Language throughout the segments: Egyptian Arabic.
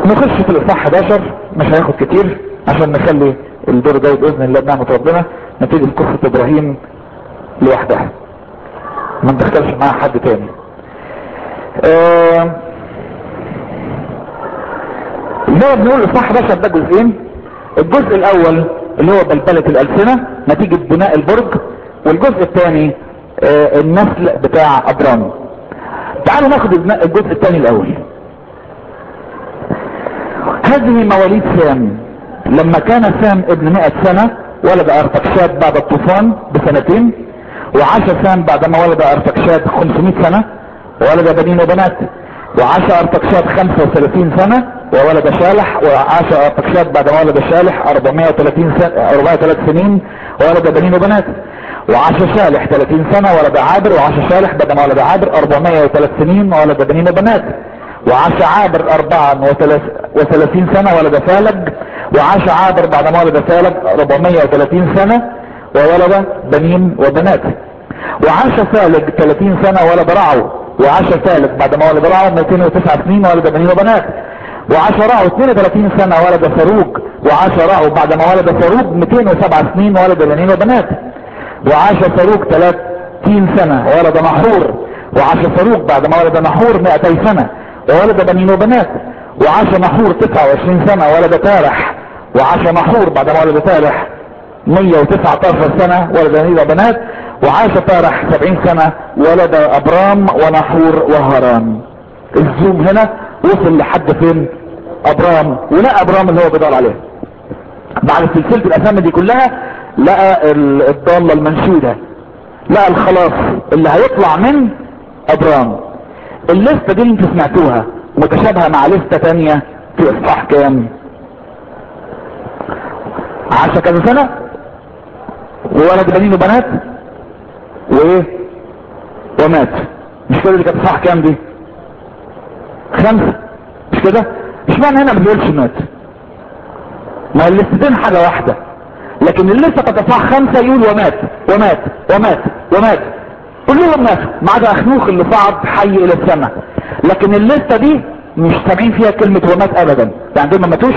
نخش في الاصحاح 11 مش هياخد كتير عشان نخلي الدور ده باذن الله بنعمه ربنا نبتدي بقصه ابراهيم لوحدها ما ندخلش معاها حد تاني آه زي ما بنقول الاصحاح 11 ده جزئين الجزء الاول اللي هو بلبله الالسنه نتيجه بناء البرج والجزء الثاني آه النسل بتاع ابرام تعالوا ناخد الجزء الثاني الاول هذه مواليد سام لما كان سام ابن مئة سنة ولد ارتكشاد بعد الطوفان بسنتين وعاش سام بعدما ولد ارتكشاد 500 سنة وولد بنين وبنات وعاش ارتكشاد 35 سنة وولد شالح وعاش ارتكشاد بعدما ولد شالح 430 سنة 403 سنين وولد بنين وبنات وعاش شالح 30 سنة ولد عابر وعاش شالح بعدما ولد عابر 403 سنين وولد بنين وبنات وعاش عابر 34 سنة ولد فالج وعاش عابر بعدما ولد فالج 430 سنة وولد بنين وبنات وعاش فالج 30 سنة ولد رعو وعاش فالج بعدما ولد رعو 209 سنين ولد بنين وبنات وعاش رعو 32 سنة ولد فاروق وعاش رعو بعدما ولد فاروق 207 سنين ولد بنين وبنات وعاش فاروق 30 سنة ولد نحور وعاش فاروق بعدما ولد نحور 200 سنة وولد بنين وبنات وعاش نحور 29 سنة ولد تارح وعاش نحور بعدما ولد تارح 119 سنة ولد بنين وبنات وعاش تارح 70 سنة ولد ابرام ونحور وهران الزوم هنا وصل لحد فين ابرام ولقى ابرام اللي هو بيدور عليه بعد سلسلة الاسامي دي كلها لقى الضالة المنشودة لقى الخلاص اللي هيطلع من ابرام الليستة دي اللي انتوا سمعتوها متشابهة مع لستة تانية في اصحاح كام عاش كذا سنة وولد بنين وبنات وايه ومات مش كده دي كانت اصحاح كام دي خمسة مش كده مش معنى هنا ما بيقولش مات ما الليستتين حاجة واحدة لكن الليستة كانت اصحاح خمسة يقول ومات ومات ومات ومات كلهم ماتوا ما عدا اخنوخ اللي صعد حي الى السماء لكن الليسته دي مش سامعين فيها كلمه ومات ابدا يعني دول ما ماتوش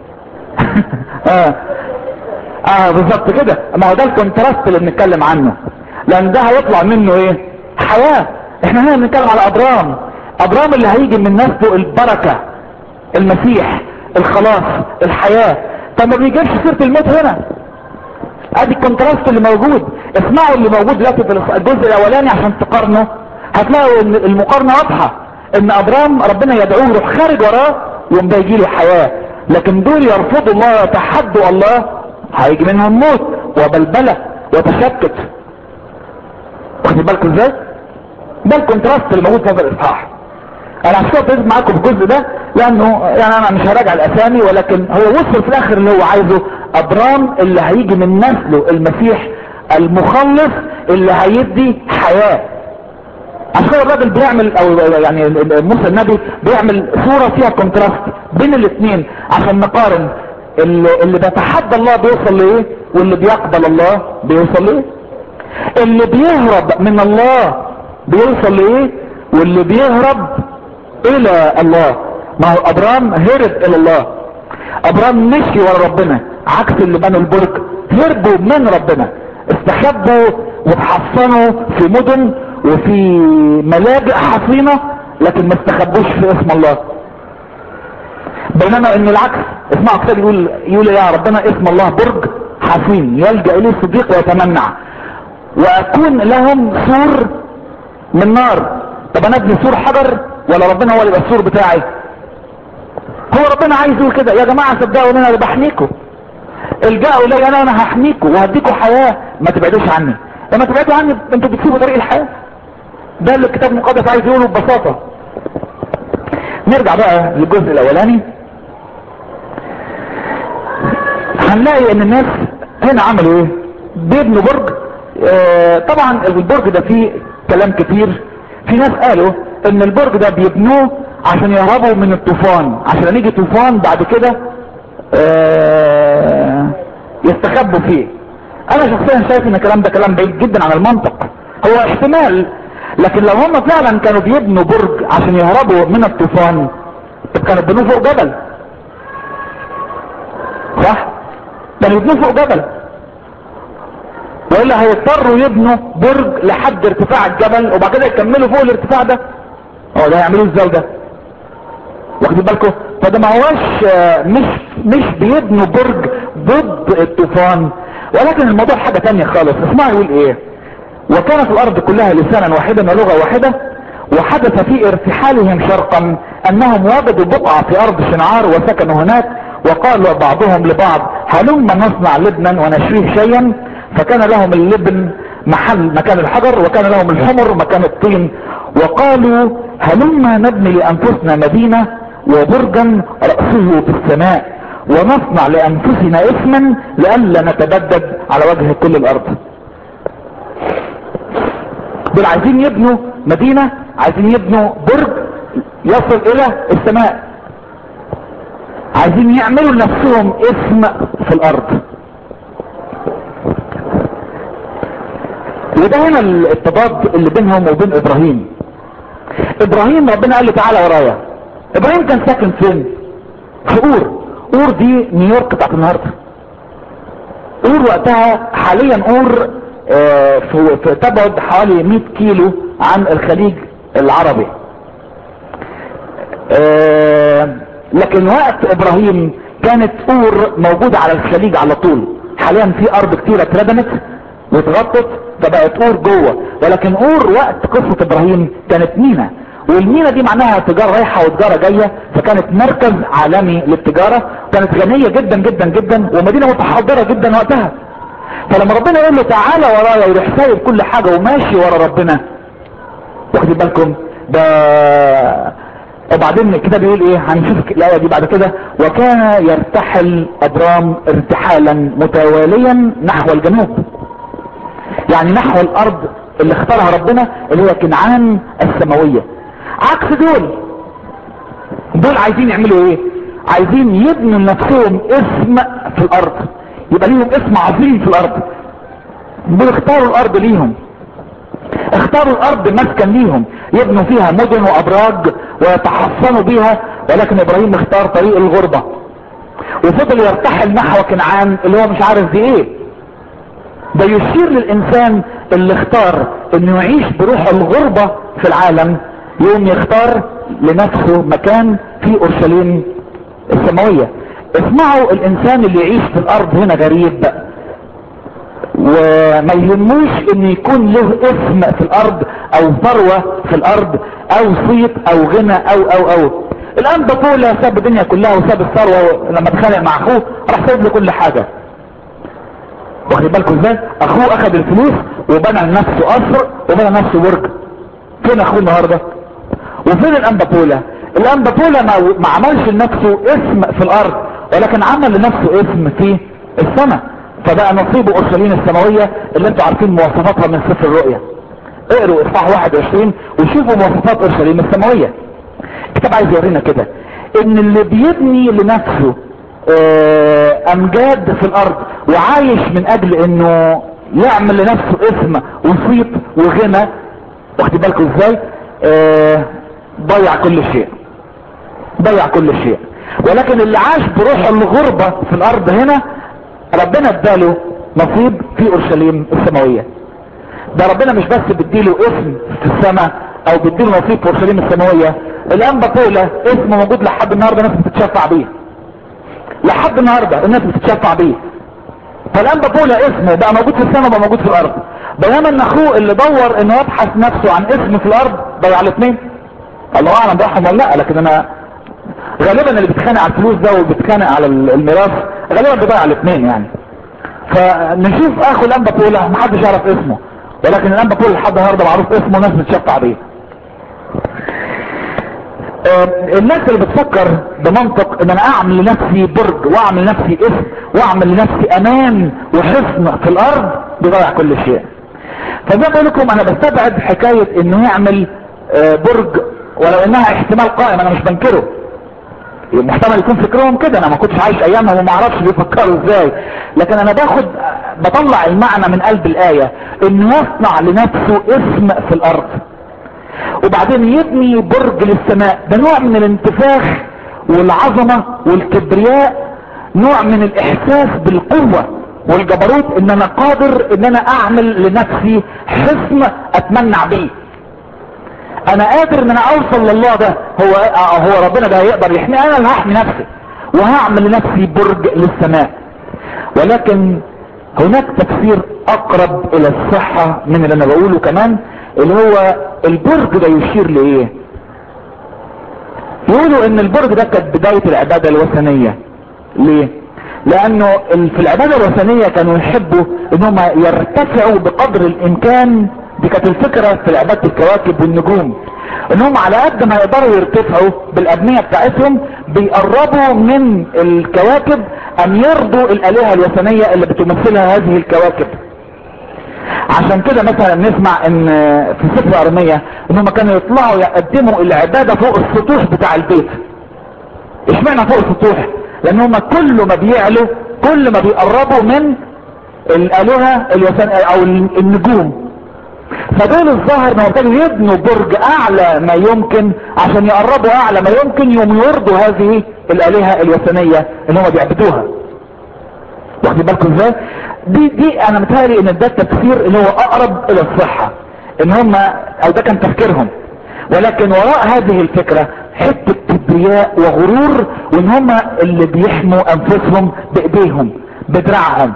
اه اه بالظبط كده ما هو ده الكونتراست اللي بنتكلم عنه لان ده هيطلع منه ايه حياه احنا هنا بنتكلم على ابرام ابرام اللي هيجي من نسله البركه المسيح الخلاص الحياه طب ما بيجيبش سيره الموت هنا ادي الكونتراست اللي موجود اسمعوا اللي موجود دلوقتي في الجزء الاولاني عشان تقارنوا هتلاقوا ان المقارنه واضحه ان ابرام ربنا يدعوه يروح خارج وراه يوم ده يجي له حياه لكن دول يرفضوا الله ويتحدوا الله هيجي منهم موت وبلبله وتشتت واخدين بالكم ازاي؟ ده الكونتراست اللي موجود في هذا الاصحاح انا عشان كده معاكم في الجزء ده لانه يعني انا مش هراجع الاسامي ولكن هو وصل في الاخر اللي هو عايزه ابرام اللي هيجي من نسله المسيح المخلص اللي هيدي حياة عشان كده الراجل بيعمل او يعني موسى النبي بيعمل صورة فيها كونتراست بين الاثنين عشان نقارن اللي, اللي بيتحدى الله بيوصل لايه واللي بيقبل الله بيوصل لايه اللي بيهرب من الله بيوصل لايه واللي بيهرب الى الله ما هو ابرام هرب الى الله ابرام مشي ورا ربنا عكس اللي بنوا البرج هربوا من ربنا استخبوا وتحصنوا في مدن وفي ملاجئ حصينة لكن ما استخبوش في اسم الله بينما ان العكس اسمعوا كتاب يقول يقول يا ربنا اسم الله برج حصين يلجأ اليه الصديق ويتمنع واكون لهم سور من نار طب انا ابني سور حجر ولا ربنا هو اللي يبقى السور بتاعي هو ربنا عايز يقول كده يا جماعه صدقوا ان انا بحميكم الجأوا الي انا انا هحميكم وهديكم حياه ما تبعدوش عني لما تبعدوا عني انتوا بتسيبوا طريق الحياه ده اللي الكتاب المقدس عايز يقوله ببساطه نرجع بقى للجزء الاولاني هنلاقي ان الناس هنا عملوا ايه بيبنوا برج آه طبعا البرج ده فيه كلام كتير في ناس قالوا ان البرج ده بيبنوه عشان يهربوا من الطوفان عشان لما يجي طوفان بعد كده آه يستخبوا فيه انا شخصيا شايف ان الكلام ده كلام بعيد جدا عن المنطق هو احتمال لكن لو هم فعلا كانوا بيبنوا برج عشان يهربوا من الطوفان طب كانوا بنوه فوق جبل صح كانوا يبنوا فوق جبل والا هيضطروا يبنوا برج لحد ارتفاع الجبل وبعد كده يكملوا فوق الارتفاع ده هو ده هيعملوه ازاي ده واخدين بالكم فده ما هوش آه، مش مش بيبنوا برج ضد الطوفان ولكن الموضوع حاجة تانية خالص اسمعوا يقول ايه وكانت الارض كلها لسانا واحدا ولغة واحدة وحدث في ارتحالهم شرقا انهم وجدوا بقعة في ارض شنعار وسكنوا هناك وقال بعضهم لبعض هلما نصنع لبنا ونشريه شيئا فكان لهم اللبن محل مكان الحجر وكان لهم الحمر مكان الطين وقالوا هلما نبني لانفسنا مدينة وبرجا رأسه في السماء ونصنع لانفسنا اسما لئلا نتبدد على وجه كل الارض دول عايزين يبنوا مدينة عايزين يبنوا برج يصل الى السماء عايزين يعملوا لنفسهم اسم في الارض وده هنا التضاد اللي بينهم وبين ابراهيم ابراهيم ربنا قال له تعالى ورايا ابراهيم كان ساكن فين في اور اور دي نيويورك بتاعت النهارده اور وقتها حاليا اور آه، في في- تبعد حوالي 100 كيلو عن الخليج العربي آه، لكن وقت ابراهيم كانت اور موجودة على الخليج على طول حاليا في ارض كتيرة اتردمت واتغطت فبقت اور جوه ولكن اور وقت قصة ابراهيم كانت مينا والمينا دي معناها تجارة رايحة وتجارة جاية فكانت مركز عالمي للتجارة كانت غنية جدا جدا جدا ومدينة متحضرة جدا وقتها فلما ربنا يقول له تعالى ورايا ويروح سايب كل حاجة وماشي ورا ربنا واخدين بالكم ده وبعدين كده بيقول ايه هنشوف الايه دي بعد كده وكان يرتحل ابرام ارتحالا متواليا نحو الجنوب يعني نحو الارض اللي اختارها ربنا اللي هي كنعان السماويه عكس دول دول عايزين يعملوا ايه عايزين يبنوا لنفسهم اسم في الارض يبقى ليهم اسم عظيم في الارض دول اختاروا الارض ليهم اختاروا الارض مسكن ليهم يبنوا فيها مدن وابراج ويتحصنوا بيها ولكن ابراهيم اختار طريق الغربة وفضل يرتحل نحو كنعان اللي هو مش عارف دي ايه ده يشير للانسان اللي اختار انه يعيش بروح الغربة في العالم يوم يختار لنفسه مكان في اورشليم السماوية اسمعوا الانسان اللي يعيش في الارض هنا غريب وما يهموش ان يكون له اسم في الارض او ثروة في الارض او صيت او غنى او او او الان بطولة ساب الدنيا كلها وساب الثروة لما اتخانق مع اخوه راح سايب له كل حاجة واخد بالكم ازاي اخوه اخذ الفلوس وبنى لنفسه قصر وبنى لنفسه برج فين اخوه النهارده وفين الانبابولا الانبابولا ما, ما عملش لنفسه اسم في الارض ولكن عمل لنفسه اسم في السماء فبقى نصيبه اورشليم السماوية اللي انتوا عارفين مواصفاتها من سفر الرؤيا اقروا اصحاح 21 وشوفوا مواصفات اورشليم السماوية الكتاب عايز يورينا كده ان اللي بيبني لنفسه آه، امجاد في الارض وعايش من اجل انه يعمل لنفسه اسم وصيت وغنى واخد بالكم ازاي آه، ضيع كل شيء ضيع كل شيء ولكن اللي عاش بروح الغربة في الارض هنا ربنا اداله نصيب في اورشليم السماوية ده ربنا مش بس بيديله اسم في السماء او بيديله نصيب في اورشليم السماوية الان بطولة اسم موجود لحد النهاردة ناس بتتشفع بيه لحد النهاردة الناس بتتشفع بيه فالان بطولة اسمه بقى موجود في السماء بقى موجود في الارض بينما ان اخوه اللي دور انه يبحث نفسه عن اسم في الارض ضيع الاثنين الله اعلم ضيعهم ولا لا لكن انا غالبا اللي بيتخانق على الفلوس ده وبيتخانق على الميراث غالبا بيضيع الاثنين يعني فنشوف اخو الانبا بولا محدش يعرف اسمه ولكن الانبا بولا لحد النهارده معروف اسمه ناس بتشفع بيه آه، الناس اللي بتفكر بمنطق ان انا اعمل لنفسي برج واعمل لنفسي اسم واعمل لنفسي امان وحصن في الارض بيضيع كل شيء فزي ما بقول لكم انا بستبعد حكاية انه يعمل آه، برج ولو انها احتمال قائم انا مش بنكره محتمل يكون فكرهم كده انا ما كنتش عايش ايامهم وما اعرفش بيفكروا ازاي لكن انا باخد بطلع المعنى من قلب الاية انه يصنع لنفسه اسم في الارض وبعدين يبني برج للسماء ده نوع من الانتفاخ والعظمة والكبرياء نوع من الاحساس بالقوة والجبروت ان انا قادر ان انا اعمل لنفسي حصن اتمنع بيه انا قادر ان انا اوصل لله ده هو هو ربنا ده هيقدر يحمي انا اللي هحمي نفسي وهعمل لنفسي برج للسماء ولكن هناك تفسير اقرب الى الصحة من اللي انا بقوله كمان اللي هو البرج ده يشير لايه يقولوا ان البرج ده كانت بداية العبادة الوثنية ليه لانه في العبادة الوثنية كانوا يحبوا انهم يرتفعوا بقدر الامكان دي كانت الفكرة في عبادة الكواكب والنجوم انهم على قد ما يقدروا يرتفعوا بالابنية بتاعتهم بيقربوا من الكواكب ان يرضوا الالهة الوثنية اللي بتمثلها هذه الكواكب عشان كده مثلا نسمع ان في سفر ارمية انهم كانوا يطلعوا يقدموا العبادة فوق السطوح بتاع البيت اشمعنى فوق السطوح لان هم كل ما بيعلوا كل ما بيقربوا من الالهة الوثنية او النجوم فدول الظاهر انهم ابتدوا يبنوا برج اعلى ما يمكن عشان يقربوا اعلى ما يمكن يوم يرضوا هذه الالهة الوثنية اللي هم بيعبدوها واخدين بالكم ازاي دي دي انا متهيألي ان ده التفسير اللي هو اقرب الى الصحة ان هم او ده كان تفكيرهم ولكن وراء هذه الفكرة حتة كبرياء وغرور وان هم اللي بيحموا انفسهم بايديهم بدراعهم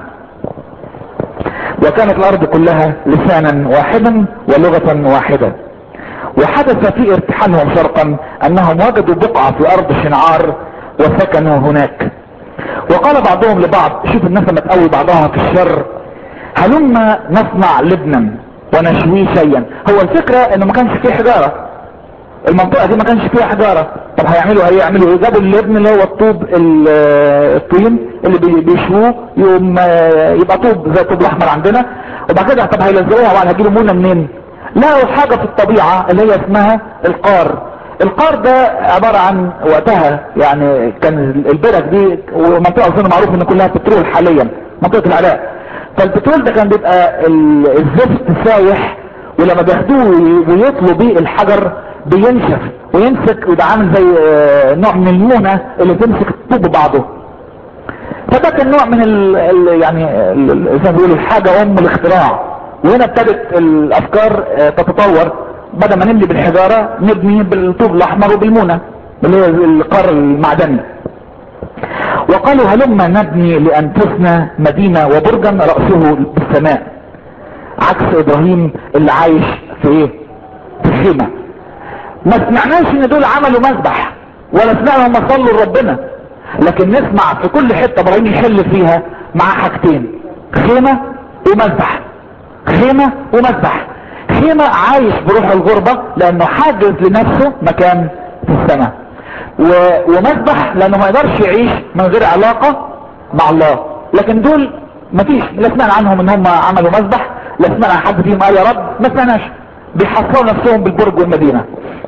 وكانت الارض كلها لسانا واحدا ولغة واحدة وحدث في ارتحالهم شرقا انهم وجدوا بقعة في ارض شنعار وسكنوا هناك وقال بعضهم لبعض شوف الناس لما تقوي بعضها في الشر هلما نصنع لبنا ونشويه شيئا هو الفكرة انه ما كانش فيه حجارة المنطقة دي ما كانش فيها حجارة طب هيعملوا هيعملوا ايه جابوا اللبن اللي هو الطوب الطين اللي بيشووه يقوم يبقى طوب زي الطوب الاحمر عندنا وبعد كده طب هيلزقوها وبعد هيجيبوا مونه منين لقوا حاجة في الطبيعة اللي هي اسمها القار القار ده عبارة عن وقتها يعني كان البرك دي ومنطقة اظن معروف ان كلها بترول حاليا منطقة العراق فالبترول ده كان بيبقى الزفت سايح ولما بياخدوه ويطلوا بيه الحجر بينشف ويمسك ويبقى عامل زي نوع من المونة اللي تمسك الطوب بعضه فده كان نوع من ال ال يعني زي ما بيقولوا الحاجة ام الاختراع وهنا ابتدت الافكار تتطور بدل ما نبني بالحجارة نبني بالطوب الاحمر وبالمونة اللي هي القار المعدني وقالوا هلما نبني لانفسنا مدينة وبرجا رأسه بالسماء عكس ابراهيم اللي عايش في ايه في خيمة ما سمعناش ان دول عملوا مذبح ولا سمعنا هم صلوا لربنا لكن نسمع في كل حتة ابراهيم يحل فيها مع حاجتين خيمة ومذبح خيمة ومذبح خيمة عايش بروح الغربة لانه حاجز لنفسه مكان في السماء و... ومذبح لانه ما يقدرش يعيش من غير علاقة مع الله لكن دول مفيش لا سمعنا عنهم ان هم عملوا مذبح لا سمعنا عن حد فيهم قال يا رب ما سمعناش بيحصلوا نفسهم بالبرج والمدينة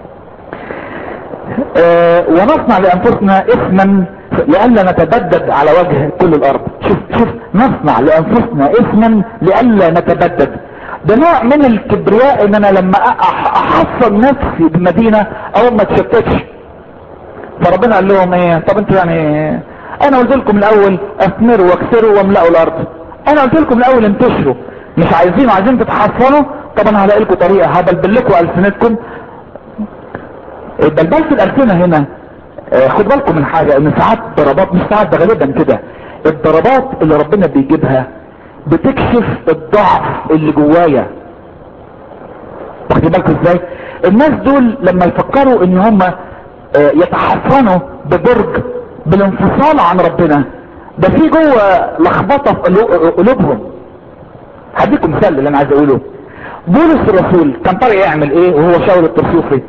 أه ونصنع لانفسنا اسما لئلا نتبدد على وجه كل الارض شوف شوف نصنع لانفسنا اسما لئلا نتبدد ده نوع من الكبرياء ان انا لما احصل نفسي بمدينة او ما تشتتش فربنا قال لهم ايه طب انتوا يعني انا قلت لكم الاول اثمروا واكسروا واملأوا الارض انا قلت لكم الاول انتشروا مش عايزين عايزين تتحصنوا طب انا هلاقي لكم طريقة هبلبل لكم السنتكم البلبلة الالسنة هنا آه خد بالكم من حاجة ان ساعات ضربات مش ساعات ده غالبا كده الضربات اللي ربنا بيجيبها بتكشف الضعف اللي جوايا واخدين بالكم ازاي الناس دول لما يفكروا ان هم آه يتحصنوا ببرج بالانفصال عن ربنا ده في جوه لخبطه في قلوبهم هديكم مثال اللي انا عايز اقوله بولس الرسول كان طالع يعمل ايه وهو شاول الترسوسي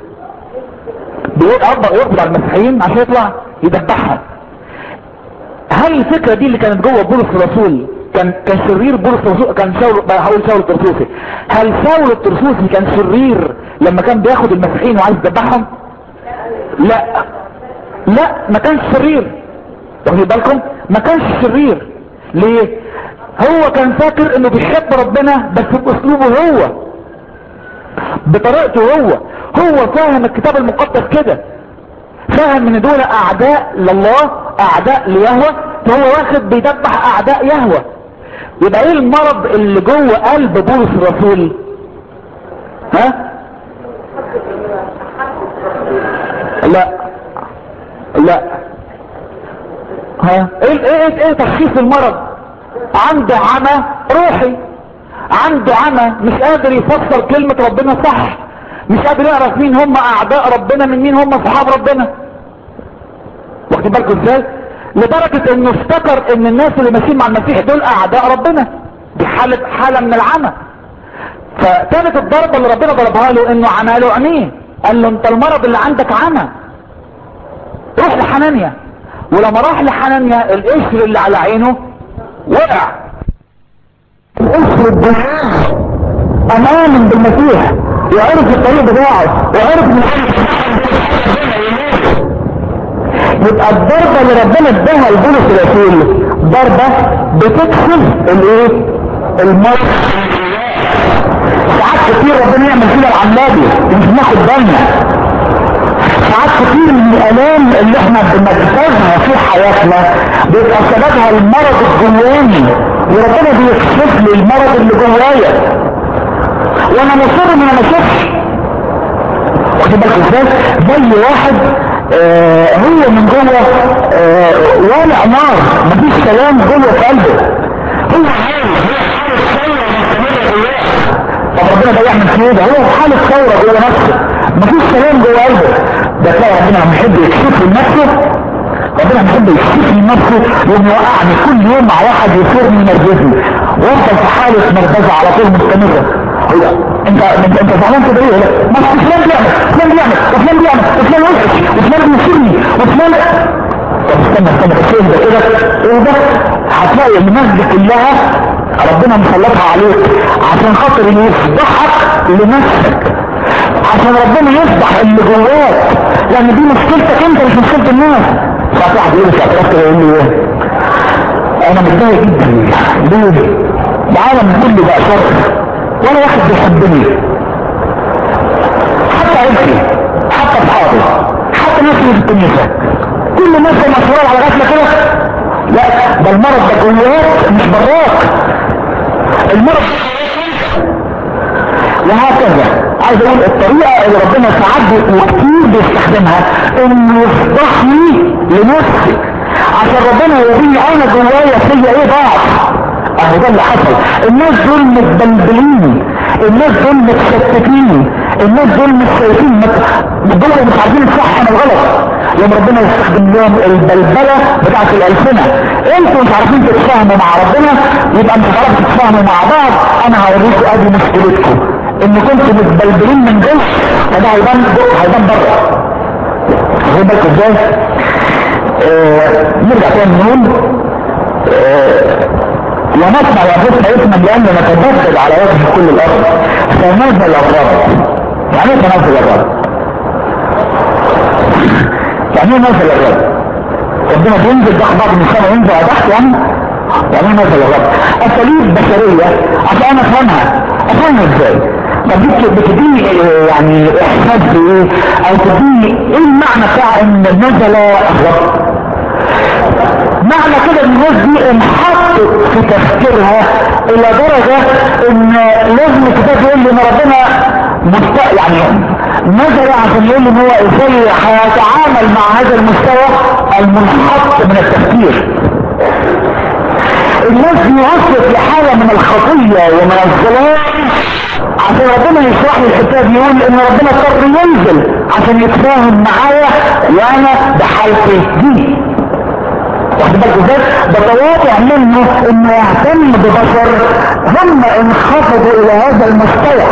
يقبض على المسيحيين عشان يطلع يدبحهم هل الفكره دي اللي كانت جوه بولس الرسول كان كان شرير بولس الرسول كان شاول هقول شاول الترسوسي هل شاول الترسوسي كان شرير لما كان بياخد المسيحيين وعايز يدبحهم لا لا ما كانش شرير واخدين بالكم ما كانش شرير ليه هو كان فاكر انه بيحب ربنا بس باسلوبه هو بطريقته هو هو فاهم الكتاب المقدس كده فاهم ان دول اعداء لله اعداء ليهوه هو واخد بيدبح اعداء يهوى يبقى ايه المرض اللي جوه قلب بولس الرسول ها لا لا ها ايه ايه ايه, إيه تشخيص المرض عنده عمى روحي عنده عمى مش قادر يفسر كلمة ربنا صح مش قادر يعرف مين هم اعداء ربنا من مين هم صحاب ربنا واخدين بالكم ازاي لدرجة انه افتكر ان الناس اللي ماشيين مع المسيح دول اعداء ربنا دي حالة حالة من العمى فكانت الضربة اللي ربنا ضربها له انه عمى له عينيه قال له انت المرض اللي عندك عمى روح لحنانيا ولما راح لحنانيا القشر اللي على عينه وقع القشر الدماغ امامن بالمسيح وعرف الطريق بتاعه وعرف من يبقى الضربة اللي ربنا اداها لبولس الرسول ضربة بتكسب الايه المرض ساعات كتير ربنا يعمل فينا العمادي مش بناخد بالنا ساعات كتير من الالام اللي احنا بنجتازها في حياتنا بيبقى سببها المرض الجواني وربنا بيكشف لي المرض اللي جوايا وانا مصر ان انا ما اشوفش واخد بالك ازاي زي واحد آه هو من جوه آه والع نار مفيش سلام جوه في قلبه هو عايز طب ربنا ده يعمل كده هو في حاله ثوره جوه نفسه مفيش سلام جوه قلبه ده تلاقي ربنا لما يحب يكشف لنفسه ربنا بيحب يكشف لنفسه يوم يوقعني كل يوم مع واحد يصير من يرجزني وافضل في حاله مركزه على طول مستمره انت انت انت زعلان كده ايه ما فلان بيعمل فلان بيعمل وفلان بيعمل وفلان وحش وفلان بيسيبني وفلان طب استنى استنى بس ايه ده كده ايه ده هتلاقي الناس دي كلها ربنا مسلطها عليك عشان خاطر يفضحك لنفسك عشان ربنا يفضح اللي جواك لان دي مشكلتك انت مش مشكلة الناس ساعات واحد يقول لي في اعتراف كده يقول لي ايه انا متضايق جدا ليه العالم كله بقى شر ولا واحد بيحبني حتى عيلتي حتى اصحابي حتى ناس في الكنيسة كل الناس مسؤول على غفلة كده لا ده المرض ده جواك مش براك المرض وهكذا عايز اقول الطريقة اللي ربنا ساعات وكتير بيستخدمها انه يفضحني لنفسي عشان ربنا يوريني انا جوايا فيا ايه ضعف اهو ده اللي حصل الناس دول متبلبلين الناس دول متشتتين الناس دول مش شايفين جوه مش عارفين الصح من الغلط يوم ربنا يستخدم لهم البلبله بتاعت الالسنه انتوا مش عارفين تتفاهموا مع ربنا يبقى انتوا تعرفوا تتفاهموا مع بعض انا هوريكم ادي مشكلتكم ان كنتوا متبلبلين من جوه فده هيبان هيبان بره واخدين بالكم ازاي؟ آه نرجع تاني نقول آه ونسمع وانفسنا اسما لان نتبدل على وجه كل الارض فنزل الرب يعني ايه تنزل الرب يعني ايه نزل الرب ربنا بينزل تحت بعض من السماء ينزل على تحت يعني يعني ايه نزل الرب اساليب بشريه عشان انا افهمها افهمها ازاي طب دي بتديني يعني احساس بايه او تديني ايه المعنى بتاع ان نزل الرب معنى كده ان الناس دي انحطت في تفكيرها الى درجة ان لازم الكتاب يقول لي ان ربنا مست... يعني نزل عشان يقول لي ان هو ازاي هيتعامل مع هذا المستوى المنحط من التفكير الناس دي وصلت لحالة من الخطية ومن الظلام عشان ربنا يشرح لي الكتاب يقول ان ربنا اضطر ينزل عشان يتفاهم معايا وانا بحالتي دي واخد بالك ازاي ده تواضع منه انه يهتم ببشر هم انخفضوا الى هذا المستوى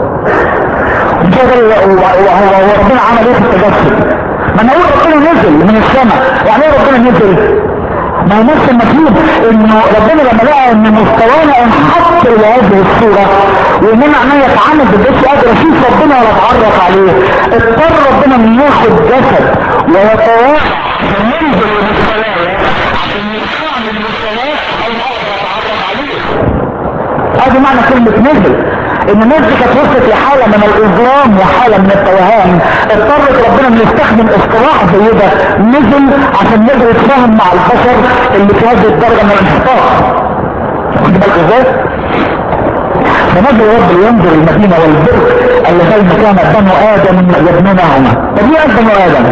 وربنا عمل ايه في التجسد ما انا اقول ربنا نزل من السماء يعني ايه ربنا نزل ما هو نفس المفهوم انه ربنا لما لقى ان مستوانا انحط الى هذه الصورة وان انا عمال اتعامل بالبس قادر اشوف ربنا ولا اتعرف عليه اضطر ربنا ان ياخد جسد ويتواضع وينزل للصلاة عشان يستعمل الصلاة او اقدر اتعرف عليه هذا معنى كلمة نزل ان الناس دي كانت وصلت لحالة من الاظلام وحالة من التوهان اضطرت ربنا انه يستخدم اصطلاح زي ده نزل عشان يقدر يتفاهم مع البشر اللي في هذه الدرجة من الانحطاط واخد بالك ازاي؟ فنزل رب لينظر المدينة والبر اللذين كان بنو ادم يبنونهما طب ليه بنو ادم؟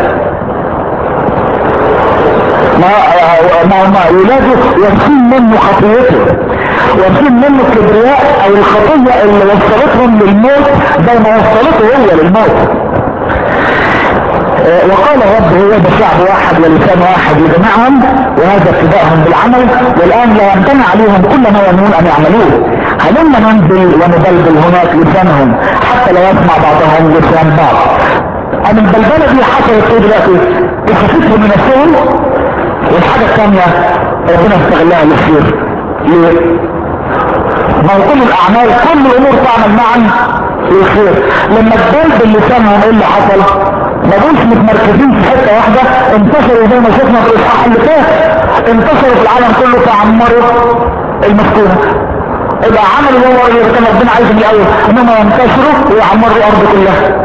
ما ما ما ولاده يرسم منه خطيته يرسم منه الكبرياء او الخطية اللي وصلتهم للموت زي ما وصلته هو للموت آه، وقال رب هو بشعب واحد ولسان واحد يجمعهم وهذا ابتداءهم بالعمل والان لا يمتنع عليهم كل ما ينوون ان يعملوه هلما ننزل ونبلبل هناك لسانهم حتى لا يسمع بعضهم لسان بعض اما البلبله دي حصلت ايه دلوقتي؟ اخفتهم من السهل والحاجة الثانية ربنا استغلها للخير ليه؟ ما هو كل الاعمال كل الامور تعمل معا للخير لما تبلبل لسانهم ايه اللي حصل؟ ما دولش متمركزين في حته واحده انتشروا زي ما شفنا في الاصحاح اللي فات انتشروا في العالم كله فعمروا المسكونه يبقى عملوا هو اللي كان ربنا عايزهم الاول انهم ينتشروا ويعمروا الارض كلها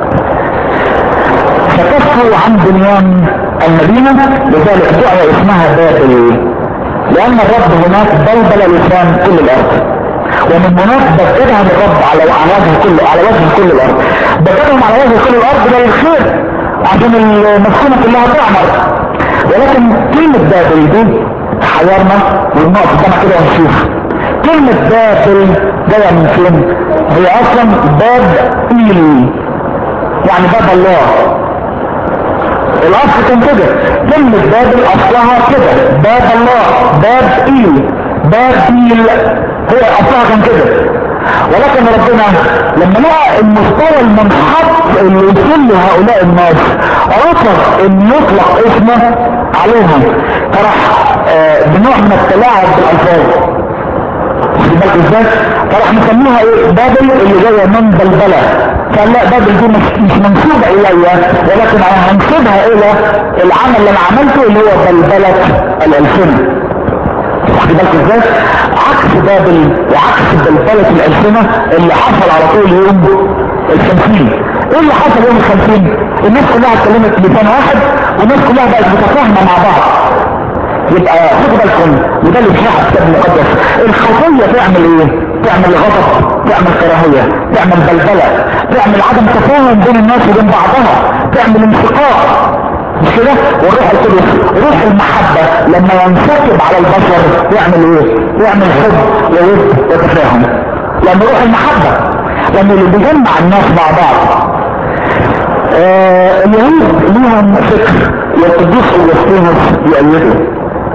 فكفوا عن بنيان المدينة لذلك دعوة اسمها بابل لان الرب هناك بلبل لسان كل الارض ومن هناك بددهم الرب على على وجه كل على وجه كل الارض بددهم على وجه كل الارض ده الخير عشان المسكونة كلها تعمر ولكن كلمة بابل دي حيرنا والنقط قدامنا كده ونشوف كلمة بابل جاية من فين؟ هي اصلا باب ايل يعني باب الله الاصل كان كده كلمة بابل اصلها كده باب الله باب ايل باب ايل هي اصلها كان كده ولكن ربنا لما لقى المستوى المنحط اللي وصل له هؤلاء الناس رفض ان يطلق اسمه عليهم فراح آه بنوع من التلاعب بالالفاظ واخد بالك ازاي؟ فراح مسميها ايه؟ بابل اللي جايه من بلبله قال لا بابل دي مش, مش منسوبه الي ولكن انا هنسبها الى العمل اللي انا عملته اللي هو بلبله الالسنه واخد بالك ازاي؟ عكس بابل وعكس بلبله الالسنه اللي حصل على طول يوم الخمسين ايه اللي حصل يوم الخمسين؟ الناس كلها اتكلمت بلسان واحد والناس كلها بقت متفاهمه مع بعض يبقى خدوا بالكم وده اللي بيشرح الكتاب المقدس الخطيه تعمل ايه؟ تعمل غضب تعمل كراهيه تعمل بلبله تعمل عدم تفاهم بين الناس وبين بعضها تعمل انشقاق مش كده والروح القدس روح المحبة لما ينسكب على البشر يعمل ايه يعمل حب وود وتفاهم لان روح المحبة لان اللي بيجمع الناس مع بعض آه اليهود ليهم فكر والقدوس اغسطينوس بيأيده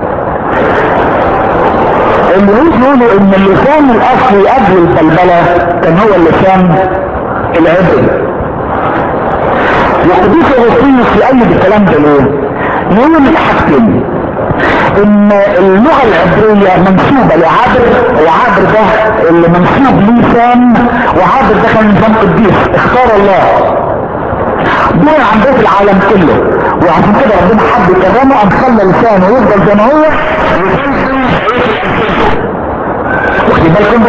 اليهود يقولوا ان اللسان الاصلي قبل البلبلة كان هو اللسان العبري وقدوس اغسطينوس يأيد الكلام ده ليه؟ يقول حاجتين ان اللغة العبرية منسوبة لعابر وعابر ده اللي منسوب لسان وعابر ده كان نظام قديس اختار الله دول عن بيت العالم كله وعشان كده ربنا حب يكرمه ان خلى لسانه يفضل زي ما هو واخدين بالكم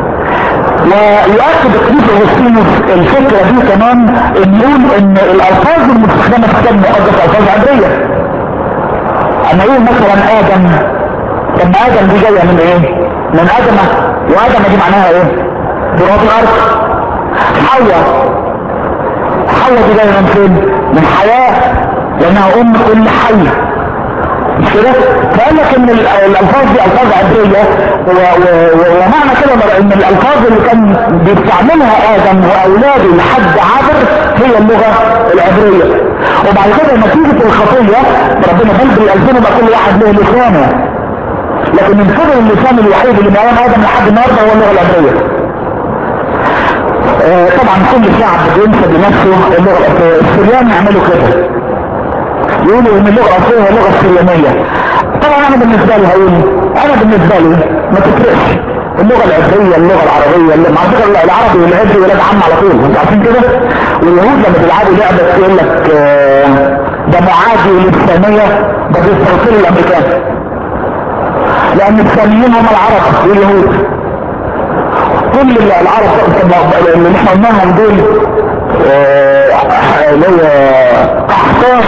ويؤكد قديس اغسطينوس الفكره دي كمان ان يقول ان الالفاظ المستخدمه في الكتاب المقدس الفاظ عبريه اما يقول مثلا ادم طب ما ادم دي جايه من ايه؟ من ادمه وادمه دي معناها ايه؟ تراب الارض حواء حواء دي جايه من فين؟ من حياه لانها ام كل حي مش كده؟ فقال لك ان الالفاظ دي الفاظ عبريه ومعنى كده ان الالفاظ اللي كان بيستعملها ادم واولاده لحد عبر هي اللغه العبريه وبعد كده نتيجه الخطيه ربنا بلد الالفين يبقى كل واحد له لسانه لكن من كبر اللسان الوحيد اللي معاه ادم لحد النهارده هو اللغه العبريه آه طبعا كل شعب بينسب لنفسه اللغه السريان يعملوا كده يقولوا ان اللغه الاصليه هي اللغه السريانيه طبعا انا بالنسبه لي هقول انا بالنسبه لي ما تفرقش اللغه العبريه اللغه العربيه اللي مع فكره العربي والعبري ولاد عم على طول انتوا عارفين كده واليهود لما بيلعبوا لعبه يقول لك آه ده معادي للثانيه ده بيستغفروا الامريكان لان الثانيين هم العرب واليهود كل العرب اللي احنا قلناهم دول آه، اللي هو قحطان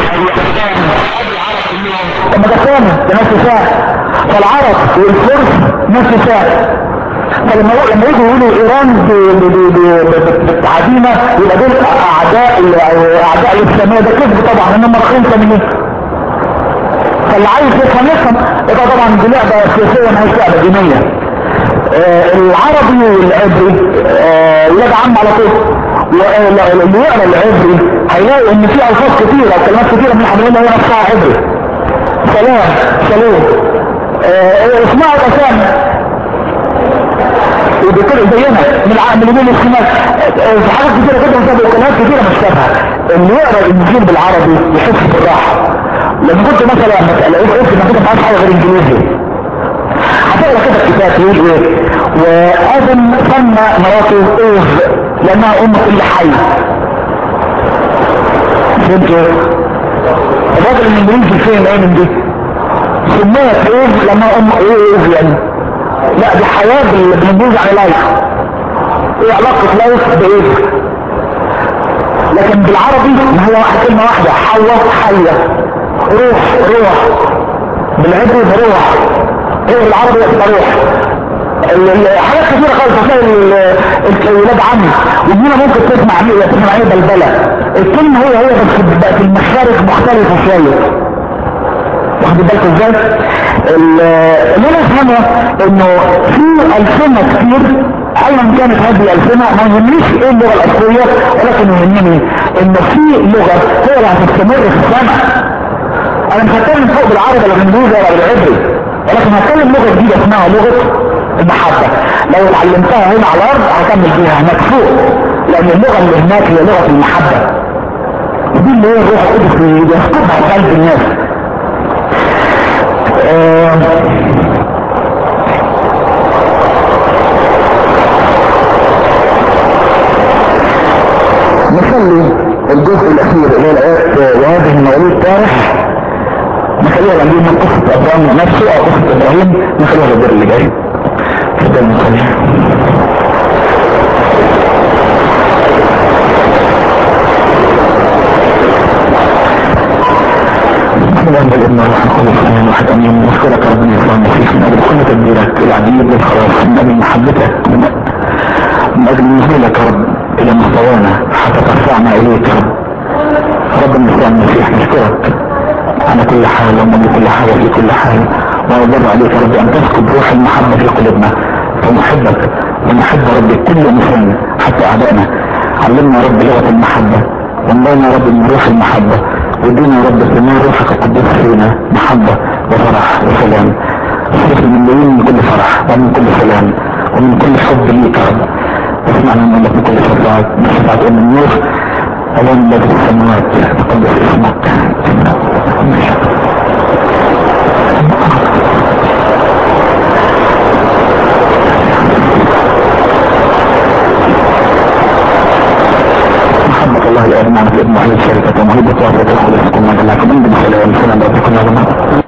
طب ما ده كامل ده نفس ساعة فالعرب والفرس نفس ساعة فلما لما يجوا يقولوا ايران ب- ب- ب- ب- بالتعديمة يبقى دول اعداء ال- اعداء الاسلامية ده كذب طبعا انهم خلطة من ايه فاللي عايز يفهم يفهم يبقى طبعا دي لعبة سياسية ما هيش لعبة دينية آه، العربي والعبري آه، ولاد عم على طول واللي يقرا العبري هيلاقي ان في الفاظ كتيره وكلمات كتيره من الحملين هي نفسها عبري سلام سلام آه، اسمعوا الاسامي وبكل زينا من العام من يقول السماء في حاجات كتيرة جدا مشابهة وكلمات كتيرة مشابهة اللي يقرا الانجيل بالعربي يحس بالراحة لما كنت مثلا مسألة ايه قلت ما كنت معاش حاجة غير انجليزي هتقرا كده الكتاب يقول ايه وادم سمى مراته ايف لانها ام كل حي فهمت ايه؟ الراجل الانجليزي فين ايه من دي؟ سميت ايف لانها ام ايف يعني لا دي حياة بال- بالانجليزي على لايف ايه علاقة لايف بايه لكن بالعربي ما هي واحد كلمة واحدة حواء حية روح روح بالعبري بروح ايه بالعربي يبقى روح ال- ال- حاجات كتيرة خالص هتلاقي ال- ال- الولاد عمي وهنا ممكن تسمع عليه تسمع عليه بلبلة الكلمة هي هي بس بقت المخارج مختلفة شوية واخد بالكم ازاي ال- اللي انا افهمه انه في السنة كتير ايا كانت هذه الالسنة ما يهمنيش ايه اللغة الاصلية ولكن يهمني ان في لغة هي اللي هتستمر في السنة انا مش هتكلم فوق بالعربي ولا بالانجليزي ولا بالعبري ولكن هتكلم لغة جديدة اسمها لغة المحبة لو اتعلمتها هنا على الارض هكمل بيها هناك فوق لان اللغة اللي هناك هي لغة المحبة ودي اللي هي الروح القدس اللي بيفقدها في قلب الناس آه، نصلي الجزء الاخير اللي هي الايات وهذه المولود طارح نخليها لما من قصة ابراهيم نفسه او قصة ابراهيم نخليها للدور اللي جاي تفضل نصلي بسم الله الابن والروح القدس اله الواحد امين نشكرك يا ربنا يسوع المسيح من اجل كل تدبيرك العجيب للخلاص من اجل محبتك من من اجل نزولك يا رب الى مستوانا حتى ترفعنا اليك يا رب ربنا يسوع المسيح نشكرك على كل حال ومن كل حال وفي كل حال ونضر عليك يا رب ان تسكب روح المحبه في قلوبنا فنحبك ونحب يا رب كل انسان حتى اعدائنا علمنا يا رب لغه المحبه وانضينا يا رب من روح المحبه وادينا يا رب ثمار روحك القدوس فينا محبه وفرح وسلام اصرف من ملايين من كل فرح ومن كل سلام ومن كل حب ليك يا رب واسمعنا من لك بكل شفاعة بشفاعة ام النور ألم الذي في السماوات تقدس اسمك محبة الله الآب معنا في ابن وحيد شركة ومهيبة وعافية الخلق كما جلاكم من بسلام سلام ربكم يا رب